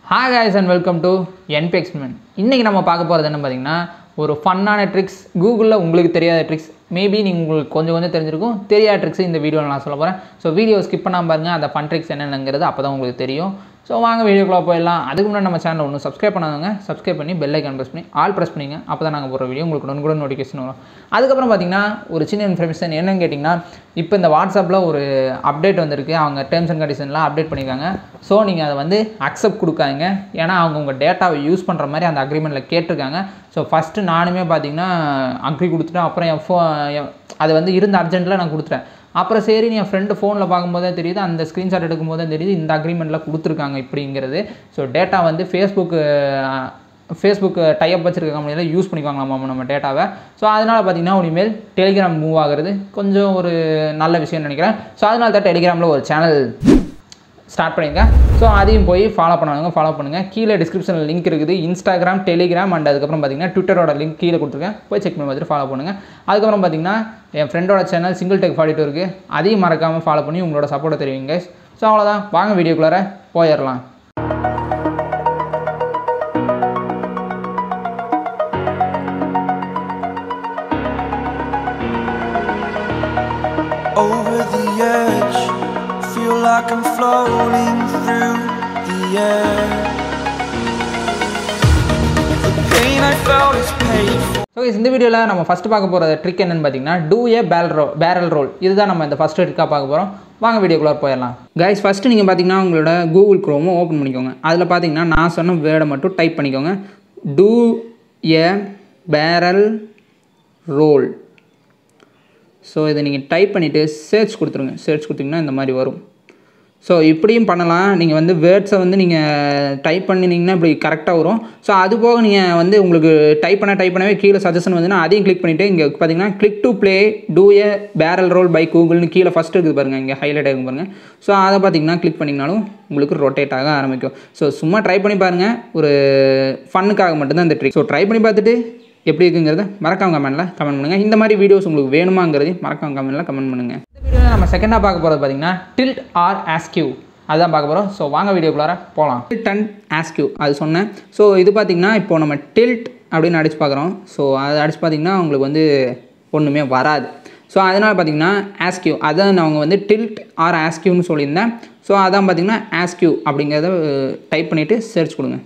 Hi guys and welcome to NP experiment இன்றைக்கி நம்ம பார்க்க போகிறது என்ன பார்த்தீங்கன்னா ஒரு ஃபன்னான ட்ரிக்ஸ் கூகுளில் உங்களுக்கு தெரியாத ட்ரிக்ஸ் மேபி நீங்கள் உங்களுக்கு கொஞ்சம் கொஞ்சம் தெரிஞ்சிருக்கும் தெரியாத ட்ரிக்ஸ் இந்த வீடியோவில் நான் சொல்ல போகிறேன் ஸோ வீடியோ ஸ்கிப் பண்ணாமல் பாருங்கள் அந்த ஃபன் ட்ரிக்ஸ் என்னென்னங்கிறது அப்போ தான் உங்களுக்கு தெரியும் ஸோ வாங்க வீடியோக்குள்ளே போயிடலாம் அதுக்கு முன்னாடி நம்ம சேனல் ஒன்று சப்ஸ்கிரைப் பண்ணாதவங்க சப்ஸ்கிரைப் பண்ணி பெல் ஐக்கான் ப்ரெஸ் பண்ணி ஆல் ப்ரெஸ் பண்ணிங்க அப்போ தான் நாங்கள் போகிற வீடியோ உங்களுக்கு உடனே கூட நோட்டிஃபிகேஷன் வரும் அதுக்கப்புறம் பார்த்தீங்கன்னா ஒரு சின்ன இன்ஃபர்மேஷன் என்னன்னு கேட்டிங்கன்னா இப்போ இந்த வாட்ஸ்அப்பில் ஒரு அப்டேட் வந்திருக்கு அவங்க டேர்ம்ஸ் அண்ட் கண்டிஷன்லாம் அப்டேட் பண்ணியிருக்காங்க ஸோ நீங்கள் அதை வந்து அக்செப்ட் கொடுக்காதீங்க ஏன்னா அவங்க உங்கள் டேட்டாவை யூஸ் பண்ணுற மாதிரி அந்த அக்ரிமெண்ட்டில் கேட்டிருக்காங்க ஸோ ஃபஸ்ட்டு நானுமே பார்த்தீங்கன்னா அக்ரி கொடுத்துட்டேன் அப்புறம் என் ஃபோ என் அது வந்து இருந்த அர்ஜென்ட்டில் நான் கொடுத்துட்டேன் அப்புறம் சரி என் ஃப்ரெண்டு ஃபோனில் பார்க்கும்போதே தெரியுது அந்த ஸ்க்ரீன்ஷாட் எடுக்கும்போதே தெரியுது இந்த அக்ரிமெண்ட்டில் கொடுத்துருக்காங்க இப்படிங்கிறது ஸோ டேட்டா வந்து ஃபேஸ்புக்கு ஃபேஸ்புக் டைப் வச்சிருக்க கம்பெனியில் யூஸ் பண்ணிக்குவாங்களாமா நம்ம டேட்டாவை ஸோ அதனால் பார்த்தீங்கன்னா இனிமேல் டெலிகிராம் மூவ் ஆகுறது கொஞ்சம் ஒரு நல்ல விஷயம்னு நினைக்கிறேன் ஸோ அதனால தான் டெலிகிராமில் ஒரு சேனல் ஸ்டார்ட் பண்ணிங்க ஸோ அதையும் போய் ஃபாலோ பண்ணுவாங்க ஃபாலோ பண்ணுங்கள் கீழே டிஸ்கிரிப்ஷனில் லிங்க் இருக்குது இன்ஸ்டாகிராம் டெலிகிராம் அண்ட் அதுக்கப்புறம் பார்த்தீங்கன்னா ட்விட்டரோட லிங்க் கீழே கொடுத்துருக்கேன் போய் செக் பண்ணி பார்த்துட்டு ஃபாலோ பண்ணுங்கள் அதுக்கப்புறம் பார்த்தீங்கன்னா என் ஃப்ரெண்டோட channel single tech forty two இருக்குது அதையும் மறக்காமல் ஃபாலோ பண்ணி உங்களோட சப்போர்ட்டை தெரிவிங்க ஸோ அவ்வளோதான் வாங்க வீடியோக்குள்ளார போயிடலாம் over the edge. Feel like I'm floating through the air. The pain I felt is paid for. So இந்த வீடியோவில் நம்ம ஃபஸ்ட்டு பார்க்க போகிற ட்ரிக் என்னென்னு பார்த்தீங்கன்னா do a barrel roll barrel roll இதுதான் நம்ம இந்த ஃபஸ்ட்டு ட்ரிக்காக பார்க்க போகிறோம் வாங்க வீடியோக்குள்ளே போயிடலாம் கைஸ் ஃபஸ்ட்டு நீங்கள் பார்த்தீங்கன்னா உங்களோட கூகுள் க்ரோமும் ஓப்பன் பண்ணிக்கோங்க அதில் பார்த்தீங்கன்னா நான் சொன்ன வேர்டை மட்டும் டைப் பண்ணிக்கோங்க do a barrel roll so இதை நீங்கள் டைப் பண்ணிவிட்டு சர்ச் கொடுத்துருங்க சர்ச் கொடுத்தீங்கன்னா இந்த மாதிரி வரும் ஸோ இப்படியும் பண்ணலாம் நீங்கள் வந்து வேர்ட்ஸை வந்து நீங்கள் டைப் பண்ணினீங்கன்னா இப்படி கரெக்டாக வரும் ஸோ அது போக நீங்கள் வந்து உங்களுக்கு டைப் பண்ண டைப் பண்ணவே கீழே சஜஷன் வந்துன்னா அதையும் கிளிக் பண்ணிவிட்டு இங்கே பார்த்தீங்கன்னா click to play do a barrel roll by கூகுள்னு கீழே ஃபஸ்ட்டு இருக்குது பாருங்கள் இங்கே ஹைலைட் ஆகும் பாருங்கள் ஸோ அதை பார்த்தீங்கன்னா கிளிக் பண்ணிங்கனாலும் உங்களுக்கு ரொட்டேட் ஆக ஆரம்பிக்கும் ஸோ சும்மா ட்ரை பண்ணி பாருங்கள் ஒரு ஃபன்னுக்காக மட்டும்தான் இந்த ட்ரிக் ஸோ ட்ரை பண்ணி பார்த்துட்டு எப்படி இருக்குங்கிறத மறக்காம கமெண்ட்டில் கமெண்ட் பண்ணுங்கள் இந்த மாதிரி வீடியோஸ் உங்களுக்கு வேணுமாங்கிறதையும் மறக்காம கமெண்ட்டில் கமெண்ட் பண்ணுங்கள் இந்த வீடியோவில் நம்ம செகண்டாக பார்க்க போகிறது பார்த்தீங்கன்னா டில்ட் ஆர் ஆஸ்கியூ அதுதான் பார்க்க போகிறோம் ஸோ வாங்க வீடியோக்குள்ளார போகலாம் டில்ட் அண்ட் ஆஸ்கியூ அது சொன்னேன் ஸோ இது பார்த்திங்கன்னா இப்போ நம்ம டில்ட் அப்படின்னு அடிச்சு பார்க்குறோம் ஸோ அது அடிச்சு பார்த்திங்கன்னா உங்களுக்கு வந்து ஒன்றுமே வராது ஸோ அதனால் பார்த்தீங்கன்னா ஆஸ்கியூ அதான் அவங்க வந்து டில்ட் ஆர் ஆஸ்கியூன்னு சொல்லியிருந்தேன் ஸோ அதான் பார்த்தீங்கன்னா ஆஸ்கியூ அப்படிங்கிறத டைப் பண்ணிவிட்டு சர்ச் கொடுங்க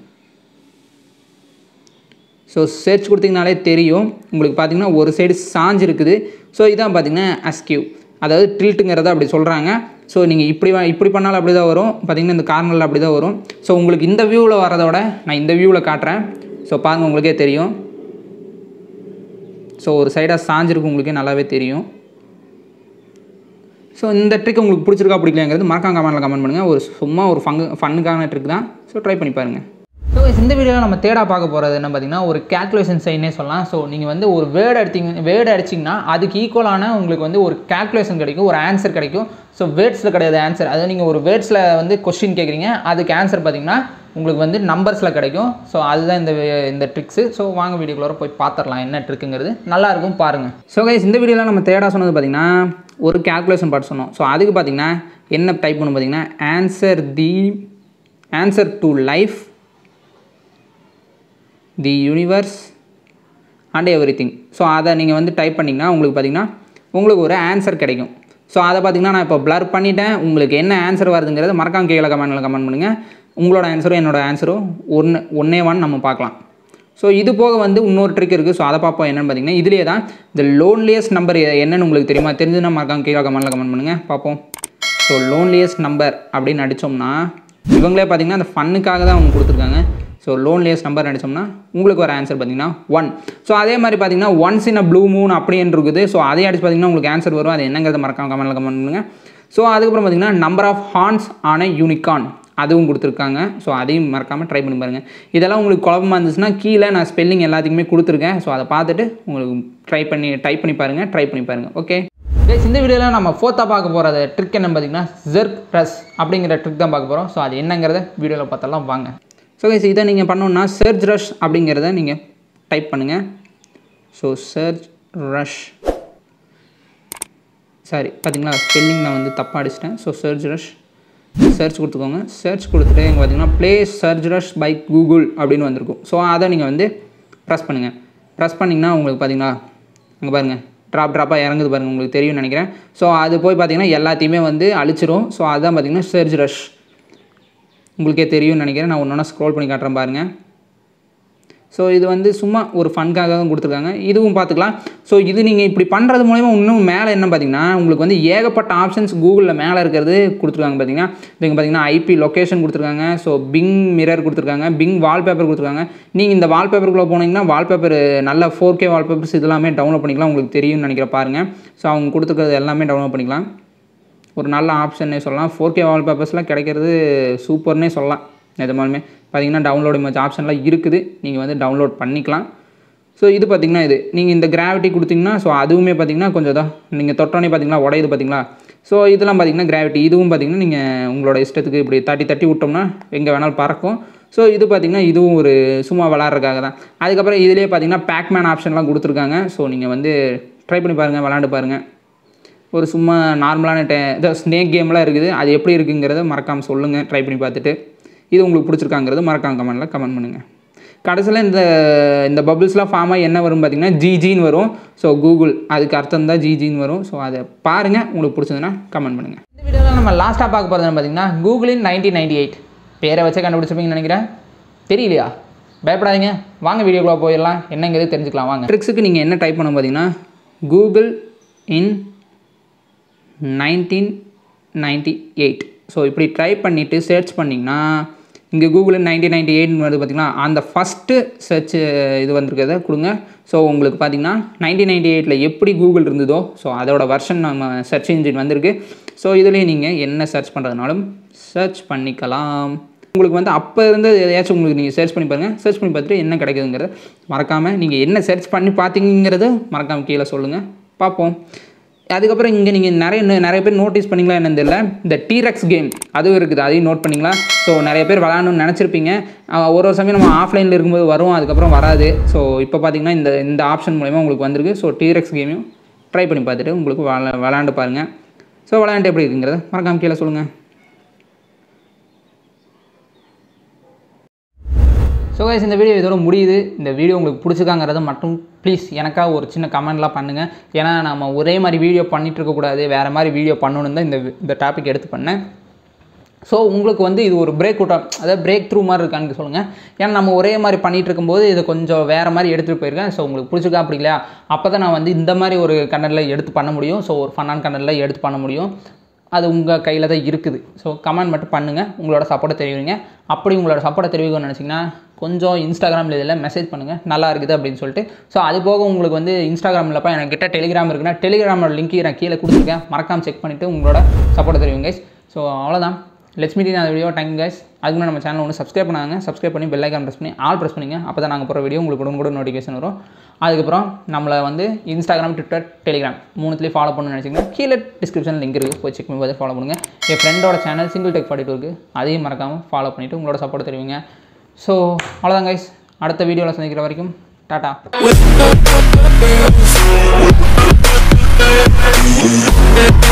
ஸோ சர்ச் கொடுத்தீங்கனாலே தெரியும் உங்களுக்கு பார்த்தீங்கன்னா ஒரு சைடு சாஞ்சு இருக்குது ஸோ இதான் பார்த்தீங்கன்னா அஸ்கியூ அதாவது ட்ரில்ட்டுங்கிறத அப்படி சொல்கிறாங்க ஸோ நீங்கள் இப்படி வ- இப்படி பண்ணாலும் அப்படி தான் வரும் பார்த்தீங்கன்னா இந்த கார்னரில் அப்படி தான் வரும் ஸோ உங்களுக்கு இந்த வியூவில் வரதோட நான் இந்த வியூவில் காட்டுறேன் ஸோ பாருங்கள் உங்களுக்கே தெரியும் ஸோ ஒரு சைடாக சாஞ்சிருக்கு உங்களுக்கே நல்லாவே தெரியும் ஸோ இந்த ட்ரிக் உங்களுக்கு பிடிச்சிருக்கா பிடிக்கலங்கிறது மறக்காம கமெண்ட்டில் கமெண்ட் பண்ணுங்கள் ஒரு சும்மா ஒரு ஃபங்கு ஃபன்னுக்கான ட்ரிக் தான் ஸோ ட்ரை பண்ணி பாருங்கள் ஸோ இந்த வீடியோவில் நம்ம தேடா பார்க்க போகிறது என்ன பார்த்தீங்கன்னா ஒரு கேல்குலேஷன் சைனே சொல்லலாம் ஸோ நீங்கள் வந்து ஒரு வேர்டு எடுத்தீங்க வேர்டு அடிச்சிங்கன்னா அதுக்கு ஈக்குவலான உங்களுக்கு வந்து ஒரு கேல்குலேஷன் கிடைக்கும் ஒரு ஆன்சர் கிடைக்கும் ஸோ வேர்ட்ஸில் கிடையாது ஆன்சர் அதாவது நீங்கள் ஒரு வேர்ட்ஸில் வந்து கொஸ்டின் கேட்குறீங்க அதுக்கு ஆன்சர் பார்த்தீங்கன்னா உங்களுக்கு வந்து நம்பர்ஸில் கிடைக்கும் ஸோ அதுதான் இந்த வே- இந்த ட்ரிக்ஸு ஸோ வாங்க வீடியோக்குள்ளே போய் பார்த்துடலாம் என்ன ட்ரிக்குங்கிறது நல்லா இருக்கும் பாருங்கள் ஸோ கைஸ் இந்த வீடியோவில் நம்ம தேடா சொன்னது பார்த்தீங்கன்னா ஒரு கேல்குலேஷன் பார்ட் சொன்னோம் ஸோ அதுக்கு பார்த்தீங்கன்னா என்ன டைப் பண்ணணும் பார்த்தீங்கன்னா answer the answer to life the universe and everything so அதை நீங்கள் வந்து டைப் பண்ணிங்கன்னா உங்களுக்கு பார்த்தீங்கன்னா உங்களுக்கு ஒரு ஆன்சர் கிடைக்கும் ஸோ அதை பார்த்தீங்கன்னா நான் இப்போ blur பண்ணிட்டேன் உங்களுக்கு என்ன ஆன்சர் வருதுங்கிறத மறக்காம கீழே கமெண்ட்டில் கமெண்ட் பண்ணுங்கள் உங்களோட ஆன்சரும் என்னோட ஆன்சரும் ஒன்று ஒன்றே ஒன் நம்ம பார்க்கலாம் ஸோ இது போக வந்து இன்னொரு ட்ரிக் இருக்குது ஸோ அதை பார்ப்போம் என்னென்னு பார்த்தீங்கன்னா இதுலேயே தான் இந்த லோன்லியஸ்ட் நம்பர் என்னன்னு உங்களுக்கு தெரியுமா தெரிஞ்சுன்னா மறக்காம கீழே கமெண்ட்டில் கமெண்ட் பண்ணுங்கள் பார்ப்போம் ஸோ லோன்லியஸ்ட் நம்பர் அப்படின்னு அடித்தோம்னா இவங்களே பார்த்தீங்கன்னா அந்த ஃபன்னுக்காக தான் அவங்க கொடுத்துருக்காங்க ஸோ லோன்லியஸ்ட் நம்பர் அடித்தோம்னா உங்களுக்கு ஒரு ஆன்சர் பார்த்தீங்கன்னா ஒன் ஸோ அதே மாதிரி பார்த்தீங்கன்னா once in a blue moon அப்படின்னு இருக்குது ஸோ அதே அடிச்சு பார்த்தீங்கன்னா உங்களுக்கு ஆன்சர் வரும் அது என்னங்கிறத மறக்காம கமெண்ட்டில் கமெண்ட் பண்ணுங்கள் ஸோ அதுக்கப்புறம் பார்த்தீங்கன்னா நம்பர் ஆஃப் ஹார்ன்ஸ் ஆன யூனிகான் அதுவும் கொடுத்துருக்காங்க ஸோ அதையும் மறக்காமல் ட்ரை பண்ணி பாருங்கள் இதெல்லாம் உங்களுக்கு குழப்பமா இருந்துச்சுன்னா கீழே நான் ஸ்பெல்லிங் எல்லாத்துக்குமே கொடுத்துருக்கேன் ஸோ அதை பார்த்துட்டு உங்களுக்கு ட்ரை பண்ணி டைப் பண்ணி பாருங்கள் ட்ரை பண்ணி பாருங்கள் ஓகே கைஸ் இந்த வீடியோவில் நம்ம ஃபோர்த்தாக பார்க்க போகிறது ட்ரிக் என்ன பார்த்தீங்கன்னா ஜெர்க் ப்ரெஸ் அப்படிங்கிற ட்ரிக் தான் பார்க்க போகிறோம் ஸோ அது என்னங்கிறத வீடியோவில் பார்த்தலாம் வாங்க ஸோ கைஸ் இதை நீங்கள் பண்ணணுன்னா சர்ச் ரஷ் அப்படிங்கிறத நீங்கள் டைப் பண்ணுங்கள் ஸோ சர்ச் ரஷ் சாரி பார்த்தீங்களா ஸ்பெல்லிங் நான் வந்து தப்பாக அடிச்சிட்டேன் ஸோ சர்ச் ரஷ் சர்ச் கொடுத்துக்கோங்க சர்ச் கொடுத்துட்டு இங்கே பார்த்தீங்கன்னா play search rush by Google அப்படின்னு வந்திருக்கும் ஸோ அதை நீங்கள் வந்து ப்ரெஸ் பண்ணுங்கள் ப்ரெஸ் பண்ணிங்கன்னா உங்களுக்கு பார்த்தீங்களா அங்கே பாருங்கள் ட்ராப் ட்ராப்பாக இறங்குது பாருங்கள் உங்களுக்கு தெரியும்னு நினைக்கிறேன் ஸோ அது போய் பார்த்தீங்கன்னா எல்லாத்தையுமே வந்து அழிச்சிரும் ஸோ அதுதான் பார்த்தீங்கன்னா சர்ச் ரஷ் உங்களுக்கே தெரியும்னு நினைக்கிறேன் நான் ஒன்று ஒன்றா ஸ்க்ரோல் பண்ணி காட்டுறேன் பாருங்கள் ஸோ இது வந்து சும்மா ஒரு ஃபன்காக தான் கொடுத்துருக்காங்க இதுவும் பார்த்துக்கலாம் ஸோ இது நீங்கள் இப்படி பண்ணுறது மூலயமா இன்னும் மேலே என்ன பார்த்தீங்கன்னா உங்களுக்கு வந்து ஏகப்பட்ட ஆப்ஷன்ஸ் கூகுளில் மேலே இருக்கிறது கொடுத்துருக்காங்க பார்த்தீங்கன்னா இங்கே பார்த்தீங்கன்னா ஐபி லொக்கேஷன் கொடுத்துருக்காங்க ஸோ பிங் மிரர் கொடுத்துருக்காங்க பிங் வால்பேப்பர் கொடுத்துருக்காங்க நீங்கள் இந்த வால்பேப்பருக்குள்ளே போனீங்கன்னா வால்பேப்பர் நல்ல ஃபோர் கே வால்பேப்பர்ஸ் இதெல்லாமே டவுன்லோட் பண்ணிக்கலாம் உங்களுக்கு தெரியும்னு நினைக்கிற பாருங்கள் ஸோ அவங்க கொடுத்துருக்கிறது எல்லாமே டவுன்லோட் பண்ணிக்கலாம் ஒரு நல்ல ஆப்ஷன்னே சொல்லலாம் ஃபோர் கே வால்பேப்பர்ஸ்லாம் கிடைக்கிறது சூப்பர்னே சொல்லலாம் நிஜமாலுமே பார்த்தீங்கன்னா டவுன்லோட் இமேஜ் ஆப்ஷன்லாம் இருக்குது நீங்கள் வந்து டவுன்லோட் பண்ணிக்கலாம் ஸோ இது பார்த்தீங்கன்னா இது நீங்கள் இந்த கிராவிட்டி கொடுத்தீங்கன்னா ஸோ அதுவுமே பார்த்தீங்கன்னா கொஞ்சம் தான் நீங்கள் தொட்டோன்னே பார்த்தீங்களா உடையுது பார்த்தீங்களா ஸோ இதெல்லாம் பார்த்தீங்கன்னா கிராவிட்டி இதுவும் பார்த்தீங்கன்னா நீங்கள் உங்களோட இஷ்டத்துக்கு இப்படி தட்டி தட்டி விட்டோம்னா எங்கே வேணாலும் பறக்கும் ஸோ இது பார்த்தீங்கன்னா இதுவும் ஒரு சும்மா விளாட்றதுக்காக தான் அதுக்கப்புறம் இதுலேயே பார்த்தீங்கன்னா பேக்மேன் ஆப்ஷன்லாம் கொடுத்துருக்காங்க ஸோ நீங்கள் வந்து ட்ரை பண்ணி பாருங்கள் விளாண்டு பாருங்கள் ஒரு சும்மா நார்மலான டே இந்த ஸ்னேக் கேம்லாம் இருக்குது அது எப்படி இருக்குங்கிறத மறக்காமல் சொல்லுங்கள் ட்ரை பண்ணி பார்த்துட்டு இது உங்களுக்கு பிடிச்சிருக்காங்கிறது மறக்காம கமெண்ட்டில் கமெண்ட் பண்ணுங்கள் கடைசியில் இந்த இந்த பபிள்ஸ்லாம் ஃபார்ம் ஆகி என்ன வரும் பார்த்தீங்கன்னா ஜிஜின்னு வரும் ஸோ கூகுள் அதுக்கு அர்த்தம் தான் ஜிஜின்னு வரும் ஸோ அதை பாருங்கள் உங்களுக்கு பிடிச்சதுன்னா கமெண்ட் பண்ணுங்கள் இந்த வீடியோவில் நம்ம லாஸ்ட்டாக பார்க்க போகிறது பார்த்தீங்கன்னா கூகுளின் நைன்டீன் நைன்டி எயிட் பேரை வச்சே கண்டுபிடிச்சிருப்பீங்கன்னு நினைக்கிறேன் தெரியலையா பயப்படாதீங்க வாங்க வீடியோக்குள்ளே போயிடலாம் என்னங்கிறது தெரிஞ்சுக்கலாம் வாங்க ட்ரிக்ஸுக்கு நீங்கள் என்ன டைப் பண்ண பார்த்தீங்கன்னா Google in nineteen ninety eight so இப்படி ட்ரை பண்ணிவிட்டு சர்ச் பண்ணிங்கன்னா இங்கே கூகுளில் நைன்டீன் நைன்டி எயிட்னு வருது பார்த்தீங்கன்னா அந்த ஃபஸ்ட்டு சர்ச் இது வந்திருக்கிறத கொடுங்க ஸோ உங்களுக்கு பார்த்தீங்கன்னா நைன்டீன் நைன்டி எயிட்டில் எப்படி கூகுள் இருந்ததோ ஸோ அதோட வெர்ஷன் நம்ம சர்ச் இன்ஜின் வந்திருக்கு ஸோ இதுலேயே நீங்கள் என்ன சர்ச் பண்ணுறதுனாலும் சர்ச் பண்ணிக்கலாம் உங்களுக்கு வந்து அப்போ இருந்து எதையாச்சும் உங்களுக்கு நீங்கள் சர்ச் பண்ணி பாருங்கள் சர்ச் பண்ணி பார்த்துட்டு என்ன கிடைக்குதுங்கிறத மறக்காமல் நீங்கள் என்ன சர்ச் பண்ணி பார்த்தீங்கிறத மறக்காமல் கீழே சொல்லுங்கள் பார்ப்போம் அதுக்கப்புறம் இங்கே நீங்கள் நிறைய நிறைய பேர் நோட்டீஸ் பண்ணிங்களா என்னன்னு தெரியல இந்த டீரக்ஸ் கேம் அதுவும் இருக்குது அதையும் நோட் பண்ணிங்களா ஸோ நிறைய பேர் விளாடணும்னு நினச்சிருப்பீங்க அஹ் ஒரு ஒரு சமயம் நம்ம ஆஃப்லைனில் இருக்கும்போது வரும் அதுக்கப்புறம் வராது ஸோ இப்போ பார்த்தீங்கன்னா இந்த இந்த ஆப்ஷன் மூலயமா உங்களுக்கு வந்திருக்கு ஸோ டீரக்ஸ் கேமையும் ட்ரை பண்ணி பார்த்துட்டு உங்களுக்கு விளா விளாண்டு பாருங்கள் ஸோ விளாண்டு எப்படி இருக்குங்கிறத மறக்காம கீழே சொல்லுங்கள் ஸோ கைஸ் இந்த வீடியோ இதோட முடியுது இந்த வீடியோ உங்களுக்கு பிடிச்சிருக்காங்கிறத மட்டும் ப்ளீஸ் எனக்காக ஒரு சின்ன கமெண்ட்லாம் பண்ணுங்கள் ஏன்னா நம்ம ஒரே மாதிரி வீடியோ பண்ணிட்டு இருக்கக்கூடாது வேறு மாதிரி வீடியோ பண்ணணும் தான் இந்த இந்த டாபிக் எடுத்து பண்ணேன் ஸோ உங்களுக்கு வந்து இது ஒரு பிரேக் அவுட் அதாவது பிரேக் த்ரூ மாதிரி இருக்கான்னு சொல்லுங்கள் ஏன்னா நம்ம ஒரே மாதிரி பண்ணிகிட்டு இருக்கும்போது இது கொஞ்சம் வேறு மாதிரி எடுத்துகிட்டு போயிருக்கேன் ஸோ உங்களுக்கு பிடிச்சிருக்கா அப்படி இல்லையா அப்போ தான் நான் வந்து இந்த மாதிரி ஒரு கண்டனில் எடுத்து பண்ண முடியும் ஸோ ஒரு ஃபன்னான கண்டனில் எடுத்து பண்ண முடியும் அது உங்கள் கையில் தான் இருக்குது ஸோ கமெண்ட் மட்டும் பண்ணுங்கள் உங்களோட சப்போர்ட்டை தெரிவிங்க அப்படி உங்களோட சப்போர்ட்டை தெரிவிக்கணும்னு நினச்சிங்கன்னா கொஞ்சம் இன்ஸ்டாகிராமில் இதில் மெசேஜ் பண்ணுங்கள் நல்லா இருக்குது அப்படின்னு சொல்லிட்டு ஸோ அது போக உங்களுக்கு வந்து இன்ஸ்டாகிராமில்ப்பா எனக்கு கிட்ட டெலிகிராம் இருக்குன்னா டெலிகிராமோட லிங்க் நான் கீழே கொடுத்துருக்கேன் மறக்காம செக் பண்ணிவிட்டு உங்களோட சப்போர்ட்டை தெரிவிங்க guys ஸோ அவ்வளோதான் லெட்ஸ் மீட் அந்த வீடியோ தேங்க் கைஸ் அதுக்கு முன்னாடி நம்ம சேனல் ஒன்று சப்ஸ்கிரைப் பண்ணாங்க சப்ஸ்கிரைப் பண்ணி பெல் ஐக்கான் ப்ரெஸ் பண்ணி ஆல் ப்ரெஸ் பண்ணிங்க அப்போ தான் நாங்கள் போகிற வீடியோ உங்களுக்கு உடனே கூட நோட்டிஃபிகேஷன் வரும் அதுக்கப்புறம் நம்மளை வந்து இன்ஸ்டாகிராம் ட்விட்டர் டெலிகிராம் மூணுத்துலேயும் ஃபாலோ பண்ணணும்னு நினச்சிங்கன்னா கீழே டிஸ்கிரிப்ஷன் லிங்க் இருக்குது போய் செக் பண்ணி பார்த்து ஃபாலோ பண்ணுங்கள் என் ஃப்ரெண்டோட channel single tech forty two இருக்குது அதையும் மறக்காமல் ஃபாலோ பண்ணிவிட்டு உங்களோட சப்போர்ட் தெரிவிங்க ஸோ அவ்வளோதான் கைஸ் அடுத்த வீடியோவில் சந்திக்கிற வரைக்கும் டாட்டா With